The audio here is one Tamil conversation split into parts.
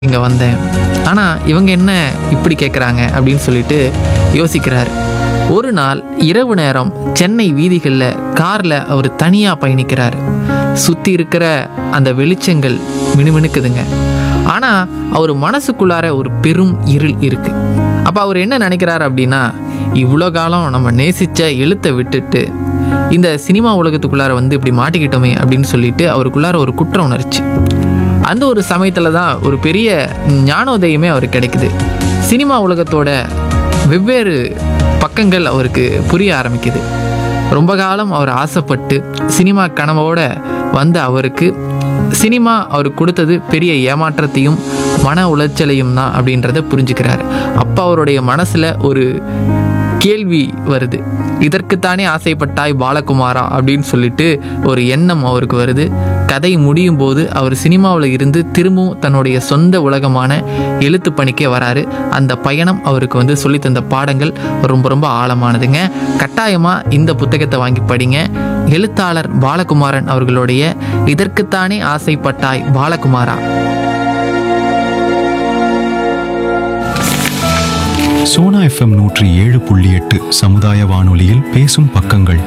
இங்கே வந்தேன் ஆனால் இவங்க என்ன இப்படி கேட்குறாங்க அப்படின்னு சொல்லிட்டு யோசிக்கிறார் ஒரு நாள் இரவு நேரம் சென்னை வீதிகளில் காரில் அவர் தனியாக பயணிக்கிறார் சுற்றி இருக்கிற அந்த வெளிச்சங்கள் மினுமினுக்குதுங்க ஆனால் அவர் மனசுக்குள்ளார ஒரு பெரும் இருள் இருக்கு அப்போ அவர் என்ன நினைக்கிறார் அப்படின்னா இவ்வளோ காலம் நம்ம நேசித்த எழுத்தை விட்டுட்டு இந்த சினிமா உலகத்துக்குள்ளார வந்து இப்படி மாட்டிக்கிட்டோமே அப்படின்னு சொல்லிட்டு அவருக்குள்ளார ஒரு குற்ற உணர்ச்சி அந்த ஒரு சமயத்தில் தான் ஒரு பெரிய ஞானோதயமே அவருக்கு கிடைக்குது சினிமா உலகத்தோட வெவ்வேறு பக்கங்கள் அவருக்கு புரிய ஆரம்பிக்குது ரொம்ப காலம் அவர் ஆசைப்பட்டு சினிமா கனவோட வந்த அவருக்கு சினிமா அவருக்கு கொடுத்தது பெரிய ஏமாற்றத்தையும் மன உளைச்சலையும் தான் அப்படின்றத புரிஞ்சுக்கிறார் அப்போ அவருடைய மனசில் ஒரு கேள்வி வருது இதற்குத்தானே ஆசைப்பட்டாய் பாலகுமாரா அப்படின்னு சொல்லிட்டு ஒரு எண்ணம் அவருக்கு வருது கதை முடியும் போது அவர் சினிமாவில் இருந்து திரும்பவும் தன்னுடைய சொந்த உலகமான எழுத்து பணிக்கே வராரு அந்த பயணம் அவருக்கு வந்து சொல்லித் தந்த பாடங்கள் ரொம்ப ரொம்ப ஆழமானதுங்க கட்டாயமாக இந்த புத்தகத்தை வாங்கி படிங்க எழுத்தாளர் பாலகுமாரன் அவர்களுடைய இதற்குத்தானே ஆசைப்பட்டாய் பாலகுமாரா சோனா எஃப்எம் நூற்றி ஏழு புள்ளி எட்டு சமுதாய வானொலியில் பேசும் பக்கங்கள்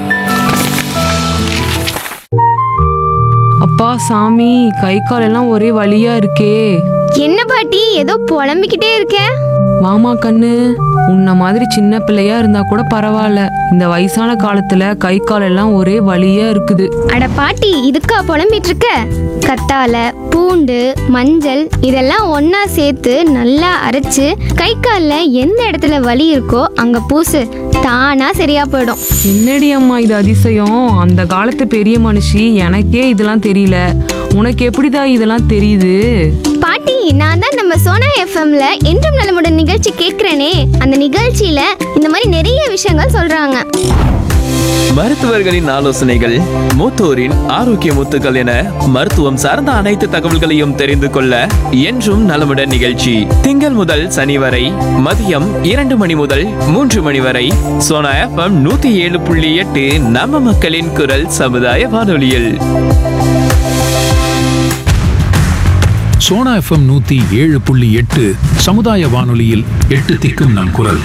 அப்பா சாமி கை கால் எல்லாம் ஒரே வலியா இருக்கே என்ன பாட்டி ஏதோ புலம்பிக்கிட்டே இருக்க வாமா கண்ணு உன்ன மாதிரி சின்ன பிள்ளையா இருந்தா கூட பரவாயில்ல இந்த வயசான காலத்துல கை கால் எல்லாம் ஒரே வலியா இருக்குது அட பாட்டி இதுக்கா புலம்பிட்டு இருக்க கத்தால பூண்டு மஞ்சள் இதெல்லாம் ஒண்ணா சேர்த்து நல்லா அரைச்சு கை கால்ல எந்த இடத்துல வலி இருக்கோ அங்க பூசு தானா சரியா போயிடும் என்னடி அம்மா இது அதிசயம் அந்த காலத்து பெரிய மனுஷி எனக்கே இதெல்லாம் தெரியல உனக்கு எப்படிதா இதெல்லாம் தெரியுது பாட்டி நான் தான் நம்ம சோனா எஃப்எம்ல என்றும் நலமுடன் நிகழ்ச்சி கேட்கிறேனே அந்த நிகழ்ச்சியில இந்த மாதிரி நிறைய விஷயங்கள் சொல்றாங்க மருத்துவர்களின் ஆலோசனைகள் மூத்தோரின் ஆரோக்கிய முத்துக்கள் என மருத்துவம் சார்ந்த அனைத்து தகவல்களையும் தெரிந்து கொள்ள என்றும் நலமுடன் நிகழ்ச்சி திங்கள் முதல் சனி வரை மதியம் இரண்டு மணி முதல் மூன்று மணி வரை சோனா எஃப்எம் நூத்தி ஏழு புள்ளி எட்டு நம்ம மக்களின் குரல் சமுதாய வானொலியில் சோனா எஃப்எம் நூத்தி ஏழு புள்ளி எட்டு சமுதாய வானொலியில் எட்டு திக்கும் நம் குரல்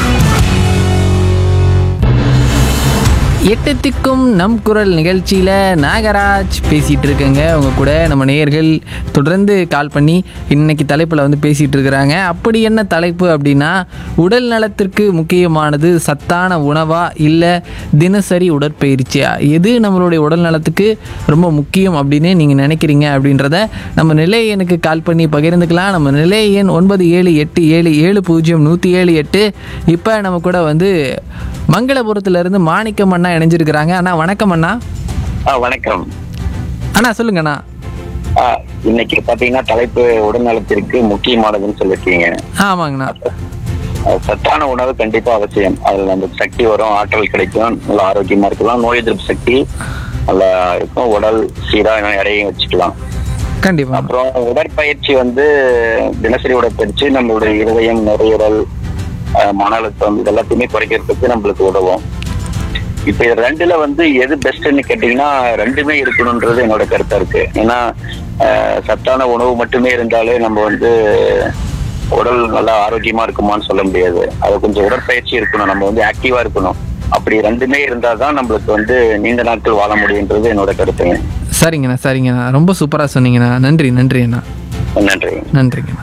எட்டு திக்கும் நம் குரல் நிகழ்ச்சியில் நாகராஜ் பேசிகிட்டு இருக்கேங்க உங்க கூட நம்ம நேயர்கள் தொடர்ந்து கால் பண்ணி இன்னைக்கு தலைப்பில் வந்து பேசிகிட்டு இருக்கிறாங்க அப்படி என்ன தலைப்பு அப்படின்னா உடல் நலத்திற்கு முக்கியமானது சத்தான உணவா இல்லை தினசரி உடற்பயிற்சியா எது நம்மளுடைய உடல் நலத்துக்கு ரொம்ப முக்கியம் அப்படின்னு நீங்கள் நினைக்கிறீங்க அப்படின்றத நம்ம நிலைய எண்ணுக்கு கால் பண்ணி பகிர்ந்துக்கலாம் நம்ம நிலைய எண் ஒன்பது ஏழு எட்டு ஏழு ஏழு பூஜ்ஜியம் நூற்றி ஏழு எட்டு இப்போ நம்ம கூட வந்து மங்களபுரத்துலேருந்து மாணிக்கம் அண்ணா இணைஞ்சிருக்கிறாங்க அண்ணா வணக்கம் அண்ணா ஆ வணக்கம் அண்ணா சொல்லுங்கண்ணா ஆ, இன்னைக்கு பாத்தீங்கன்னா தலைப்பு உடல்நலத்திற்கு முக்கியமானதுன்னு சொல்லிருக்கீங்க ஆமாங்கண்ணா ஆ, சத்தான உணவு கண்டிப்பா அவசியம் அதுல நமக்கு சக்தி வரும் ஆற்றல் கிடைக்கும் நல்ல ஆரோக்கியமா இருக்கலாம் நோய் எதிர்ப்பு சக்தி நல்லா இருக்கும் உடல் சீரா எடையும் வச்சுக்கலாம் கண்டிப்பாக அப்புறம் உடற்பயிற்சி வந்து தினசரி உடற்பயிற்சி நம்மளுடைய இருதயம் நுரையீரல் ஆ, மன அழுத்தம் இது எல்லாத்தையுமே குறைக்கிறதுக்கு நம்மளுக்கு உதவும் இப்ப இது ரெண்டுல வந்து எது பெஸ்ட்னு கேட்டீங்கன்னா ரெண்டுமே இருக்கணும்ன்றது என்னோட கருத்தா இருக்கு ஏன்னா ஆஹ், சத்தான உணவு மட்டுமே இருந்தாலே நம்ம வந்து உடல் நல்லா ஆரோக்கியமா இருக்குமான்னு சொல்ல முடியாது அது கொஞ்சம் உடற்பயிற்சி இருக்கணும் நம்ம வந்து ஆக்டிவா இருக்கணும் அப்படி ரெண்டுமே இருந்தாதான் நம்மளுக்கு வந்து நீண்ட நாட்கள் வாழ முடியுன்றது என்னோட கருத்துங்க சரிங்கண்ணா சரிங்கண்ணா ரொம்ப சூப்பராக சொன்னீங்கண்ணா நன்றி நன்றி அண்ணா நன்றி நன்றிங்கண்ணா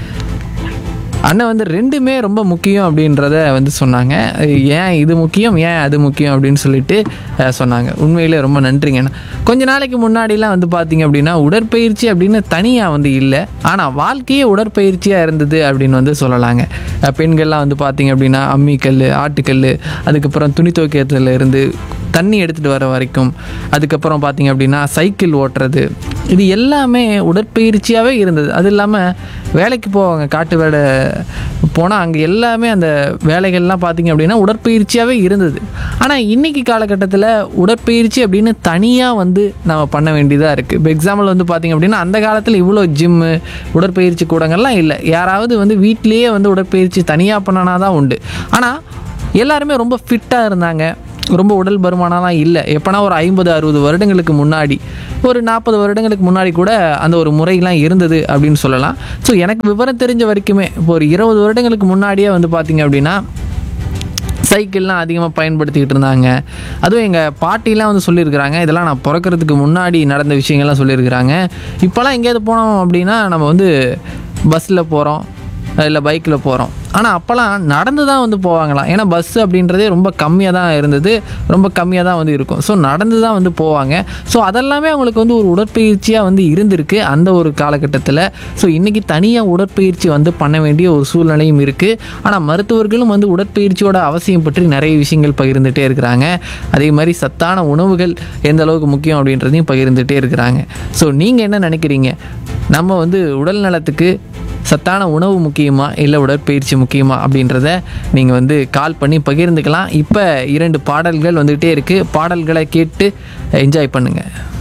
அண்ணன் வந்து ரெண்டுமே ரொம்ப முக்கியம் அப்படின்றத வந்து சொன்னாங்க ஏன் இது முக்கியம் ஏன் அது முக்கியம் அப்படின்னு சொல்லிட்டு அஹ், சொன்னாங்க உண்மையிலே ரொம்ப நன்றிங்கண்ணா கொஞ்ச நாளைக்கு முன்னாடிலாம் வந்து பார்த்தீங்க அப்படின்னா உடற்பயிற்சி அப்படின்னு தனியாக வந்து இல்லை ஆனால் வாழ்க்கையே உடற்பயிற்சியாக இருந்தது அப்படின்னு வந்து சொல்லலாங்க அஹ், பெண்கள்லாம் வந்து பார்த்தீங்க அப்படின்னா அம்மிக்கல் ஆட்டுக்கல் அதுக்கப்புறம் துணி துவைக்கிறதுல இருந்து தண்ணி எடுத்துகிட்டு வர வரைக்கும் அதுக்கப்புறம் பார்த்தீங்க அப்படின்னா சைக்கிள் ஓட்டுறது இது எல்லாமே உடற்பயிற்சியாகவே இருந்தது அது இல்லாமல் வேலைக்கு போவாங்க காட்டு வேலை போனால் அங்கே எல்லாமே அந்த வேலைகள்லாம் பார்த்தீங்க அப்படின்னா உடற்பயிற்சியாகவே இருந்தது ஆனால் இன்றைக்கி காலகட்டத்தில் உடற்பயிற்சி அப்படின்னு தனியாக வந்து நம்ம பண்ண வேண்டியதாக இருக்குது இப்போ எக்ஸாம்பிள் வந்து பார்த்தீங்க அப்படின்னா அந்த காலத்தில் இவ்வளோ ஜிம்மு உடற்பயிற்சி கூடங்கள்லாம் இல்லை யாராவது வந்து வீட்டிலேயே வந்து உடற்பயிற்சி தனியாக பண்ணனா தான் உண்டு ஆனால் எல்லாருமே ரொம்ப ஃபிட்டாக இருந்தாங்க ரொம்ப உடல் பருமானலாம் இல்லை எப்போனா ஒரு ஐம்பது அறுபது வருடங்களுக்கு முன்னாடி ஒரு நாற்பது வருடங்களுக்கு முன்னாடி கூட அந்த ஒரு முறையெல்லாம் இருந்தது அப்படின்னு சொல்லலாம் ஸோ எனக்கு விவரம் தெரிஞ்ச வரைக்குமே இப்போ ஒரு இருபது வருடங்களுக்கு முன்னாடியே வந்து பார்த்திங்க அப்படின்னா சைக்கிள்லாம் அதிகமாக பயன்படுத்திக்கிட்டு இருந்தாங்க அதுவும் எங்கள் பாட்டிலாம் வந்து சொல்லியிருக்கிறாங்க இதெல்லாம் நான் பிறக்கிறதுக்கு முன்னாடி நடந்த விஷயங்கள்லாம் சொல்லியிருக்கிறாங்க இப்போலாம் எங்கேயாவது போனோம் அப்படின்னா நம்ம வந்து பஸ்ஸில் போகிறோம் இல்லை பைக்கில் போகிறோம் ஆனால் அப்போல்லாம் நடந்து தான் வந்து போவாங்களாம் ஏன்னா பஸ் அப்படின்றதே ரொம்ப கம்மியாக தான் இருந்தது ரொம்ப கம்மியாக தான் வந்து இருக்கும் ஸோ நடந்து தான் வந்து போவாங்க ஸோ அதெல்லாமே அவங்களுக்கு வந்து ஒரு உடற்பயிற்சியாக வந்து இருந்திருக்கு அந்த ஒரு காலகட்டத்தில் ஸோ இன்றைக்கி தனியாக உடற்பயிற்சி வந்து பண்ண வேண்டிய ஒரு சூழ்நிலையும் இருக்குது ஆனால் மருத்துவர்களும் வந்து உடற்பயிற்சியோட அவசியம் பற்றி நிறைய விஷயங்கள் பகிர்ந்துட்டே இருக்கிறாங்க அதே மாதிரி சத்தான உணவுகள் எந்த அளவுக்கு முக்கியம் அப்படின்றதையும் பகிர்ந்துட்டே இருக்கிறாங்க ஸோ நீங்கள் என்ன நினைக்கிறீங்க நம்ம வந்து உடல் நலத்துக்கு சத்தான உணவு முக்கியமா இல்லை உடற்பயிற்சி முக்கியமா அப்படின்றத நீங்கள் வந்து கால் பண்ணி பகிர்ந்துக்கலாம் இப்போ இரண்டு பாடல்கள் வந்துகிட்டே இருக்குது பாடல்களை கேட்டு என்ஜாய் பண்ணுங்கள்